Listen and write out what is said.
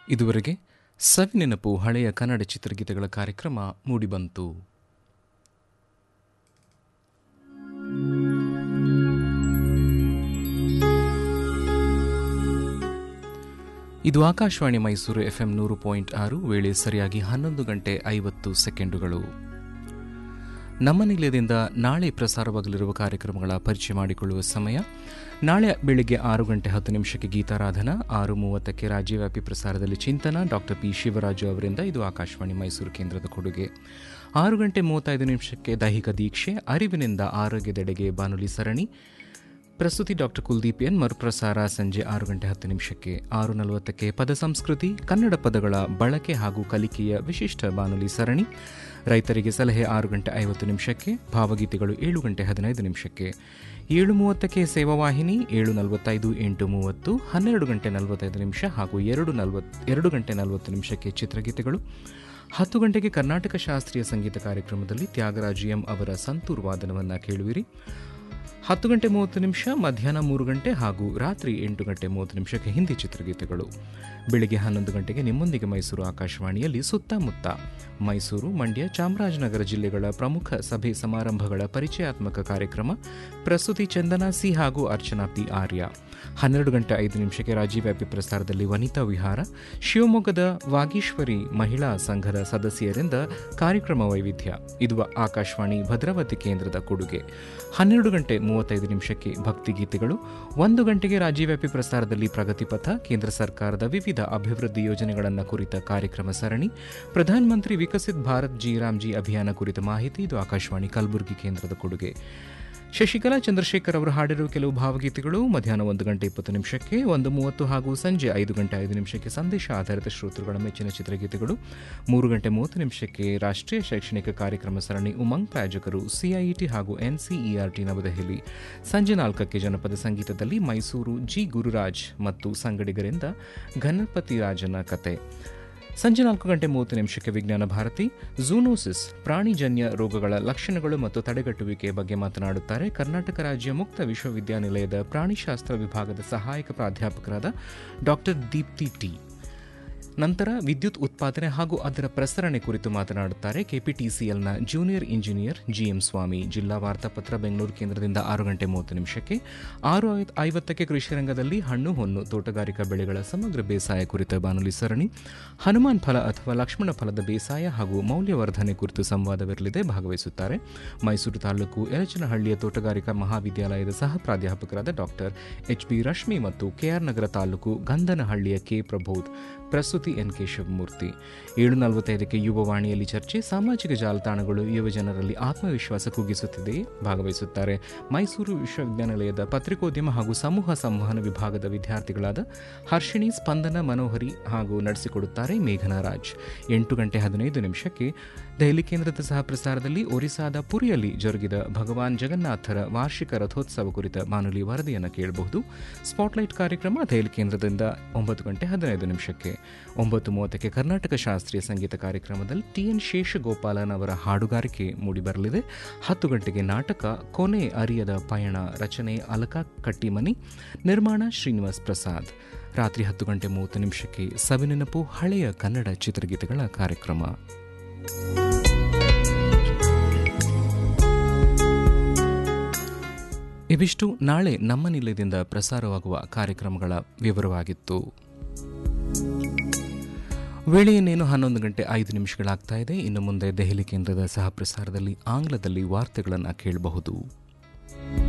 ಇದುವರೆಗೆ ಸವಿನೆನಪು ಹಳೆಯ ಕನ್ನಡ ಚಿತ್ರಗೀತೆಗಳ ಕಾರ್ಯಕ್ರಮ ಮೂಡಿಬಂತು ಇದು ಆಕಾಶವಾಣಿ ಮೈಸೂರು ಎಫ್ಎಂ ನೂರು ಪಾಯಿಂಟ್ ಆರು ವೇಳೆ ಸರಿಯಾಗಿ ಹನ್ನೊಂದು ಗಂಟೆ ಐವತ್ತು ಸೆಕೆಂಡುಗಳು ನಮ್ಮ ನಿಲಯದಿಂದ ನಾಳೆ ಪ್ರಸಾರವಾಗಲಿರುವ ಕಾರ್ಯಕ್ರಮಗಳ ಪರಿಚಯ ಮಾಡಿಕೊಳ್ಳುವ ಸಮಯ ನಾಳೆ ಬೆಳಿಗ್ಗೆ ಆರು ಗಂಟೆ ಹತ್ತು ನಿಮಿಷಕ್ಕೆ ಗೀತಾರಾಧನಾ ಆರು ಮೂವತ್ತಕ್ಕೆ ರಾಜ್ಯವ್ಯಾಪಿ ಪ್ರಸಾರದಲ್ಲಿ ಚಿಂತನ ಡಾಕ್ಟರ್ ಪಿ ಶಿವರಾಜು ಅವರಿಂದ ಇದು ಆಕಾಶವಾಣಿ ಮೈಸೂರು ಕೇಂದ್ರದ ಕೊಡುಗೆ ಆರು ಗಂಟೆ ಮೂವತ್ತೈದು ನಿಮಿಷಕ್ಕೆ ದೈಹಿಕ ದೀಕ್ಷೆ ಅರಿವಿನಿಂದ ಆರೋಗ್ಯದೆಡೆಗೆ ಬಾನುಲಿ ಸರಣಿ ಪ್ರಸ್ತುತಿ ಡಾಕ್ಟರ್ ಕುಲ್ದೀಪ್ ಎನ್ ಮರುಪ್ರಸಾರ ಸಂಜೆ ಆರು ಗಂಟೆ ಹತ್ತು ನಿಮಿಷಕ್ಕೆ ಆರು ನಲವತ್ತಕ್ಕೆ ಪದ ಸಂಸ್ಕೃತಿ ಕನ್ನಡ ಪದಗಳ ಬಳಕೆ ಹಾಗೂ ಕಲಿಕೆಯ ವಿಶಿಷ್ಟ ಬಾನುಲಿ ಸರಣಿ ರೈತರಿಗೆ ಸಲಹೆ ಆರು ಗಂಟೆ ಐವತ್ತು ನಿಮಿಷಕ್ಕೆ ಭಾವಗೀತೆಗಳು ಏಳು ಗಂಟೆ ಹದಿನೈದು ನಿಮಿಷಕ್ಕೆ ಏಳು ಮೂವತ್ತಕ್ಕೆ ಸೇವಾವಾಹಿನಿ ಏಳು ನಲವತ್ತೈದು ಎಂಟು ಮೂವತ್ತು ಹನ್ನೆರಡು ಗಂಟೆ ನಲವತ್ತೈದು ನಿಮಿಷ ಹಾಗೂ ಎರಡು ನಲವತ್ ಎರಡು ಗಂಟೆ ನಲವತ್ತು ನಿಮಿಷಕ್ಕೆ ಚಿತ್ರಗೀತೆಗಳು ಹತ್ತು ಗಂಟೆಗೆ ಕರ್ನಾಟಕ ಶಾಸ್ತ್ರೀಯ ಸಂಗೀತ ಕಾರ್ಯಕ್ರಮದಲ್ಲಿ ತ್ಯಾಗರಾಜ್ ಎಂ ಅವರ ಸಂತೂರ್ ವಾದನವನ್ನು ಕೇಳುವಿರಿ ಹತ್ತು ಗಂಟೆ ಮೂವತ್ತು ನಿಮಿಷ ಮಧ್ಯಾಹ್ನ ಮೂರು ಗಂಟೆ ಹಾಗೂ ರಾತ್ರಿ ಎಂಟು ಗಂಟೆ ಮೂವತ್ತು ನಿಮಿಷಕ್ಕೆ ಹಿಂದಿ ಚಿತ್ರಗೀತೆಗಳು ಬೆಳಿಗ್ಗೆ ಹನ್ನೊಂದು ಗಂಟೆಗೆ ನಿಮ್ಮೊಂದಿಗೆ ಮೈಸೂರು ಆಕಾಶವಾಣಿಯಲ್ಲಿ ಸುತ್ತಮುತ್ತ ಮೈಸೂರು ಮಂಡ್ಯ ಚಾಮರಾಜನಗರ ಜಿಲ್ಲೆಗಳ ಪ್ರಮುಖ ಸಭೆ ಸಮಾರಂಭಗಳ ಪರಿಚಯಾತ್ಮಕ ಕಾರ್ಯಕ್ರಮ ಪ್ರಸ್ತುತಿ ಚಂದನಾ ಸಿ ಹಾಗೂ ಅರ್ಚನಾ ಪಿ ಆರ್ಯ ಹನ್ನೆರಡು ಗಂಟೆ ಐದು ನಿಮಿಷಕ್ಕೆ ರಾಜ್ಯವ್ಯಾಪಿ ಪ್ರಸಾರದಲ್ಲಿ ವನಿತಾ ವಿಹಾರ ಶಿವಮೊಗ್ಗದ ವಾಗೀಶ್ವರಿ ಮಹಿಳಾ ಸಂಘದ ಸದಸ್ಯರಿಂದ ಕಾರ್ಯಕ್ರಮ ವೈವಿಧ್ಯ ಇದು ಆಕಾಶವಾಣಿ ಭದ್ರಾವತಿ ಕೇಂದ್ರದ ಕೊಡುಗೆ ಹನ್ನೆರಡು ಗಂಟೆ ಮೂವತ್ತೈದು ನಿಮಿಷಕ್ಕೆ ಭಕ್ತಿಗೀತೆಗಳು ಒಂದು ಗಂಟೆಗೆ ರಾಜ್ಯವ್ಯಾಪಿ ಪ್ರಸಾರದಲ್ಲಿ ಪ್ರಗತಿಪಥ ಕೇಂದ್ರ ಸರ್ಕಾರದ ವಿವಿಧ ಅಭಿವೃದ್ಧಿ ಯೋಜನೆಗಳನ್ನು ಕುರಿತ ಕಾರ್ಯಕ್ರಮ ಸರಣಿ ಪ್ರಧಾನಮಂತ್ರಿ ವಿಕಸಿತ್ ಭಾರತ್ ಜಿ ರಾಮ್ಜಿ ಅಭಿಯಾನ ಕುರಿತ ಮಾಹಿತಿ ಇದು ಆಕಾಶವಾಣಿ ಕಲಬುರಗಿ ಕೇಂದ್ರದ ಕೊಡುಗೆ ಶಶಿಕಲಾ ಚಂದ್ರಶೇಖರ್ ಅವರು ಹಾಡಿರುವ ಕೆಲವು ಭಾವಗೀತೆಗಳು ಮಧ್ಯಾಹ್ನ ಒಂದು ಗಂಟೆ ಇಪ್ಪತ್ತು ನಿಮಿಷಕ್ಕೆ ಒಂದು ಮೂವತ್ತು ಹಾಗೂ ಸಂಜೆ ಐದು ಗಂಟೆ ಐದು ನಿಮಿಷಕ್ಕೆ ಸಂದೇಶ ಆಧಾರಿತ ಶ್ರೋತೃಗಳ ಮೆಚ್ಚಿನ ಚಿತ್ರಗೀತೆಗಳು ಮೂರು ಗಂಟೆ ಮೂವತ್ತು ನಿಮಿಷಕ್ಕೆ ರಾಷ್ಟ್ರೀಯ ಶೈಕ್ಷಣಿಕ ಕಾರ್ಯಕ್ರಮ ಸರಣಿ ಉಮಂಗ್ ಪ್ರಾಯೋಜಕರು ಸಿಐಇಟಿ ಹಾಗೂ ಎನ್ಸಿಇಆರ್ಟಿ ನವದೆಹಲಿ ಸಂಜೆ ನಾಲ್ಕಕ್ಕೆ ಜನಪದ ಸಂಗೀತದಲ್ಲಿ ಮೈಸೂರು ಜಿ ಗುರುರಾಜ್ ಮತ್ತು ಸಂಗಡಿಗರಿಂದ ಗಣಪತಿ ರಾಜನ ಕತೆ ಸಂಜೆ ನಾಲ್ಕು ಗಂಟೆ ಮೂವತ್ತು ನಿಮಿಷಕ್ಕೆ ವಿಜ್ಞಾನ ಭಾರತಿ ಝೂನೋಸಿಸ್ ಪ್ರಾಣಿಜನ್ಯ ರೋಗಗಳ ಲಕ್ಷಣಗಳು ಮತ್ತು ತಡೆಗಟ್ಟುವಿಕೆ ಬಗ್ಗೆ ಮಾತನಾಡುತ್ತಾರೆ ಕರ್ನಾಟಕ ರಾಜ್ಯ ಮುಕ್ತ ವಿಶ್ವವಿದ್ಯಾನಿಲಯದ ಪ್ರಾಣಿಶಾಸ್ತ್ರ ವಿಭಾಗದ ಸಹಾಯಕ ಪ್ರಾಧ್ಯಾಪಕರಾದ ಡಾಕ್ಟರ್ ದೀಪ್ತಿ ಟಿ ನಂತರ ವಿದ್ಯುತ್ ಉತ್ಪಾದನೆ ಹಾಗೂ ಅದರ ಪ್ರಸರಣೆ ಕುರಿತು ಮಾತನಾಡುತ್ತಾರೆ ಕೆಪಿಟಿಸಿಎಲ್ನ ಜೂನಿಯರ್ ಇಂಜಿನಿಯರ್ ಜಿಎಂ ಸ್ವಾಮಿ ಜಿಲ್ಲಾ ವಾರ್ತಾಪತ್ರ ಬೆಂಗಳೂರು ಕೇಂದ್ರದಿಂದ ಆರು ಗಂಟೆ ಮೂವತ್ತು ನಿಮಿಷಕ್ಕೆ ಆರು ಐವತ್ತಕ್ಕೆ ಕೃಷಿ ರಂಗದಲ್ಲಿ ಹಣ್ಣು ಹೊನ್ನು ತೋಟಗಾರಿಕಾ ಬೆಳೆಗಳ ಸಮಗ್ರ ಬೇಸಾಯ ಕುರಿತ ಬಾನುಲಿ ಸರಣಿ ಹನುಮಾನ್ ಫಲ ಅಥವಾ ಲಕ್ಷ್ಮಣ ಫಲದ ಬೇಸಾಯ ಹಾಗೂ ಮೌಲ್ಯವರ್ಧನೆ ಕುರಿತು ಸಂವಾದವಿರಲಿದೆ ಭಾಗವಹಿಸುತ್ತಾರೆ ಮೈಸೂರು ತಾಲೂಕು ಯಲಚನಹಳ್ಳಿಯ ತೋಟಗಾರಿಕಾ ಮಹಾವಿದ್ಯಾಲಯದ ಸಹ ಪ್ರಾಧ್ಯಾಪಕರಾದ ಡಾಕ್ಟರ್ ಎಚ್ ಬಿ ರಶ್ಮಿ ಮತ್ತು ಕೆಆರ್ ನಗರ ತಾಲೂಕು ಗಂಧನಹಳ್ಳಿಯ ಕೆ ಪ್ರಬೋಧ್ ಪ್ರಸ್ತುತಿ ಎನ್ ಕೆ ಶಿವಮೂರ್ತಿ ಏಳು ನಲವತ್ತೈದಕ್ಕೆ ಯುವವಾಣಿಯಲ್ಲಿ ಚರ್ಚೆ ಸಾಮಾಜಿಕ ಜಾಲತಾಣಗಳು ಯುವಜನರಲ್ಲಿ ಆತ್ಮವಿಶ್ವಾಸ ಕುಗ್ಗಿಸುತ್ತಿದೆ ಭಾಗವಹಿಸುತ್ತಾರೆ ಮೈಸೂರು ವಿಶ್ವವಿದ್ಯಾನಿಲಯದ ಪತ್ರಿಕೋದ್ಯಮ ಹಾಗೂ ಸಮೂಹ ಸಂವಹನ ವಿಭಾಗದ ವಿದ್ಯಾರ್ಥಿಗಳಾದ ಹರ್ಷಿಣಿ ಸ್ಪಂದನ ಮನೋಹರಿ ಹಾಗೂ ನಡೆಸಿಕೊಡುತ್ತಾರೆ ಮೇಘನಾ ರಾಜ್ ಎಂಟು ಗಂಟೆ ಹದಿನೈದು ನಿಮಿಷಕ್ಕೆ ದೆಹಲಿ ಕೇಂದ್ರದ ಸಹ ಪ್ರಸಾರದಲ್ಲಿ ಒರಿಸ್ಸಾದ ಪುರಿಯಲ್ಲಿ ಜರುಗಿದ ಭಗವಾನ್ ಜಗನ್ನಾಥರ ವಾರ್ಷಿಕ ರಥೋತ್ಸವ ಕುರಿತ ಬಾನುಲಿ ವರದಿಯನ್ನು ಕೇಳಬಹುದು ಸ್ಪಾಟ್ಲೈಟ್ ಕಾರ್ಯಕ್ರಮ ದೆಹಲಿ ಕೇಂದ್ರದಿಂದ ಒಂಬತ್ತು ಗಂಟೆ ಹದಿನೈದು ನಿಮಿಷಕ್ಕೆ ಒಂಬತ್ತು ಮೂವತ್ತಕ್ಕೆ ಕರ್ನಾಟಕ ಶಾಸ್ತ್ರೀಯ ಸಂಗೀತ ಕಾರ್ಯಕ್ರಮದಲ್ಲಿ ಟಿ ಎನ್ ಶೇಷಗೋಪಾಲನ್ ಅವರ ಹಾಡುಗಾರಿಕೆ ಮೂಡಿಬರಲಿದೆ ಹತ್ತು ಗಂಟೆಗೆ ನಾಟಕ ಕೊನೆ ಅರಿಯದ ಪಯಣ ರಚನೆ ಅಲಕಾ ಕಟ್ಟಿಮನಿ ನಿರ್ಮಾಣ ಶ್ರೀನಿವಾಸ್ ಪ್ರಸಾದ್ ರಾತ್ರಿ ಹತ್ತು ಗಂಟೆ ಮೂವತ್ತು ನಿಮಿಷಕ್ಕೆ ಸವಿನೆನಪು ಹಳೆಯ ಕನ್ನಡ ಚಿತ್ರಗೀತೆಗಳ ಕಾರ್ಯಕ್ರಮ ಇವಿಷ್ಟು ನಾಳೆ ನಮ್ಮ ನಿಲಯದಿಂದ ಪ್ರಸಾರವಾಗುವ ಕಾರ್ಯಕ್ರಮಗಳ ವಿವರವಾಗಿತ್ತು ವೇಳೆಯನ್ನೇನು ಹನ್ನೊಂದು ಗಂಟೆ ಐದು ನಿಮಿಷಗಳಾಗ್ತಾ ಇದೆ ಇನ್ನು ಮುಂದೆ ದೆಹಲಿ ಕೇಂದ್ರದ ಸಹ ಪ್ರಸಾರದಲ್ಲಿ ಆಂಗ್ಲದಲ್ಲಿ ವಾರ್ತೆಗಳನ್ನು ಕೇಳಬಹುದು